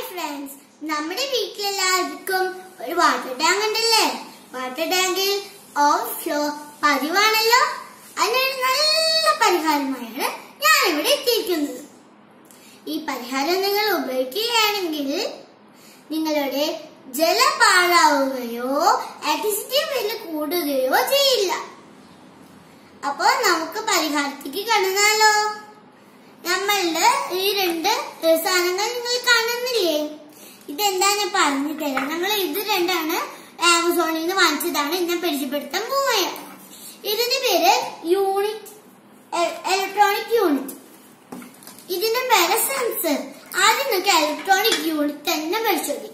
friends നമ്മുടെ വീട്ടിലെല്ലാവർക്കും ഒരു വാട്ടർ ടാങ്ക് ഉണ്ടല്ലേ വാട്ടർ ടാങ്കിൽ ഓവർഫ്ലോ പതിവാണല്ലോ അതിനൊരു നല്ല പരിഹാരമായാണ് ഞാൻ ഇവിടെ എത്തിയിരിക്കുന്നത് ഈ പരിഹാരം നിങ്ങൾ ഉപയോഗിക്കുകയാണെങ്കിൽ നിങ്ങളുടെ ജലം പാഴാവുകയോ ഇലക്ട്രിസിറ്റി ബില്ല് കൂടുകയോ ചെയ്യില്ല അപ്പോൾ നമുക്ക് പരിഹാരത്തേക്ക് കടന്നാലോ നമ്മളുടെ ഈ രണ്ട് സാധനങ്ങൾ നിങ്ങൾ കാണുന്നില്ലേ ഇതെന്താ ഞാൻ പറഞ്ഞു തരാം നമ്മൾ ഇത് രണ്ടാണ് ആമസോണിൽ നിന്ന് വാങ്ങിച്ചതാണ് ഞാൻ പരിചയപ്പെടുത്താൻ പോവുകയാണ് ഇതിന്റെ പേര് യൂണിറ്റ് ഇലക്ട്രോണിക് യൂണിറ്റ് ഇതിന്റെ പേര് സെൻസർ ആദ്യം നമുക്ക് ഇലക്ട്രോണിക് യൂണിറ്റ് തന്നെ പരിശോധിക്കാം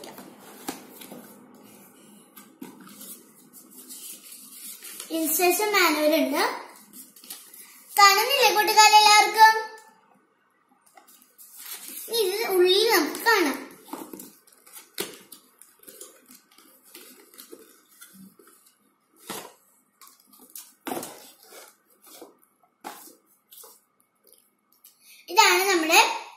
ഇൻസ്ട്രക്ഷൻ മാനുവൽ ഉണ്ട് കാണുന്നില്ലേ കൂട്ടുകാരെ എല്ലാവർക്കും ഇത് ഉള്ളിൽ നമുക്ക് കാണാം ഇതാണ് നമ്മുടെ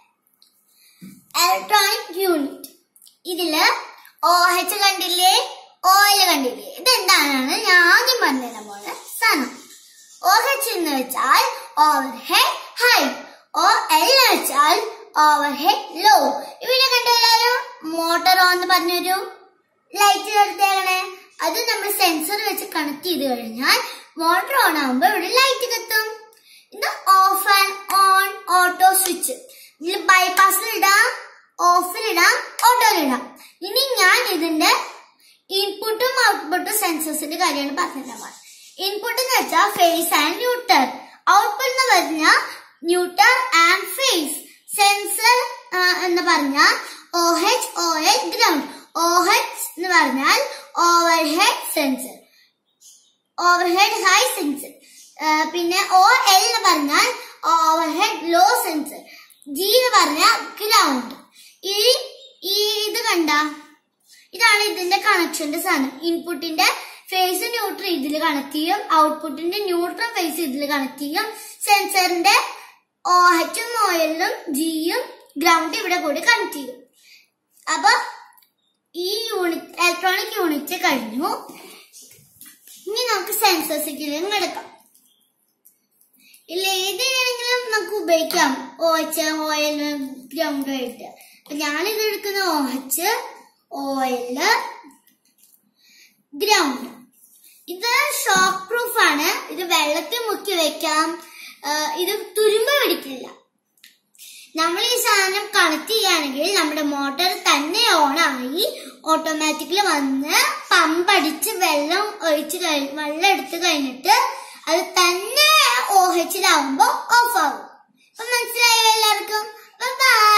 ഇലക്ട്രോണിക് യൂണിറ്റ് ഇതില് ഓ എച്ച് കണ്ടില്ലേ ഓയിൽ കണ്ടില്ലേ ഇതെന്താണെന്ന് ഞാൻ ആദ്യം പറഞ്ഞുതരാൻ പോകുന്ന സാധനം ഓ എച്ച് എന്ന് വെച്ചാൽ overhead high O L എന്ന് വെച്ചാൽ ഓവർ ഹെഡ് ലോ ഇവിടെ കണ്ടോ എല്ലാവരും മോട്ടോർ ഓൺ എന്ന് പറഞ്ഞൊരു ലൈറ്റ് നിർത്തിയാകണേ അത് നമ്മൾ സെൻസർ വെച്ച് കണക്ട് ചെയ്ത് കഴിഞ്ഞാൽ മോട്ടോർ ഓൺ ആകുമ്പോൾ ഇവിടെ ലൈറ്റ് കത്തും ഇത് off and on auto switch ഇതിൽ ബൈപ്പാസിൽ ഇടാം ഓഫിൽ ഇടാം ഓട്ടോയിൽ ഇടാം ഇനി ഞാൻ ഇതിന്റെ ഇൻപുട്ടും ഔട്ട്പുട്ടും സെൻസേഴ്സിന്റെ കാര്യമാണ് പറഞ്ഞിട്ടുള്ളത് ഇൻപുട്ട് എന്ന് വെച്ചാൽ ഫേസ് ആൻഡ് ന്യൂട്ടർ ഔട്ട്പുട്ട് എന്ന് പറഞ്ഞാൽ ന്യൂട്ടർ ആൻഡ് ഫേസ് സെൻസർ എന്ന് പറഞ്ഞാൽ O H O L ground O H എന്ന് പറഞ്ഞാൽ overhead sensor overhead high sensor പിന്നെ ഒ എൽ എന്ന് പറഞ്ഞാൽ overhead low sensor G എന്ന് പറഞ്ഞാൽ ഗ്രൗണ്ട് ഈ ഈ ഇത് കണ്ട ഇതാണ് ഇതിന്റെ കണക്ഷന്റെ സാധനം ഇൻപുട്ടിന്റെ ഫേസ് ന്യൂട്രൽ ഇതിൽ കണക്ട് ചെയ്യും ഔട്ട്പുട്ടിന്റെ ന്യൂട്രൽ ഫേസ് ഇതിൽ കണക്ട് ചെയ്യും സെൻസറിന്റെ ഓ എച്ചും ഒ എല്ലും ജിയും ഗ്രൗണ്ട് ഇവിടെ കൂടി കണക്ട് ചെയ്യും അപ്പൊ ഈ യൂണിറ്റ് ഇലക്ട്രോണിക് യൂണിറ്റ് കഴിഞ്ഞു ഇനി നമുക്ക് സെൻസേഴ്സിലേക്ക് എടുക്കാം ഇല്ല ഏതിനെങ്കിലും നമുക്ക് ഉപയോഗിക്കാം ഓ എച്ച് ഓയിൽ ഗ്രൗണ്ട് ആയിട്ട് അപ്പൊ ഞാനിത് എടുക്കുന്ന ഓ എച്ച് ഓയില് ഗ്രൗണ്ട് ഇത് ഷോക്ക് പ്രൂഫ് ആണ് ഇത് വെള്ളത്തിൽ മുക്കി വെക്കാം ആ, ഇത് തുരുമ്പ് പിടിക്കില്ല നമ്മൾ ഈ സാധനം കണക്ട് ചെയ്യുകയാണെങ്കിൽ നമ്മുടെ മോട്ടോർ തന്നെ ഓൺ ആയി ഓട്ടോമാറ്റിക്കലി വന്ന് പമ്പ് അടിച്ച് വെള്ളം ഒഴിച്ച് കഴി വെള്ളം എടുത്ത് കഴിഞ്ഞിട്ട് അത് തന്നെ ഓ എച്ചിലാവുമ്പോ ഓഫ് ആവും അപ്പൊ മനസ്സിലായോ എല്ലാവർക്കും ബൈ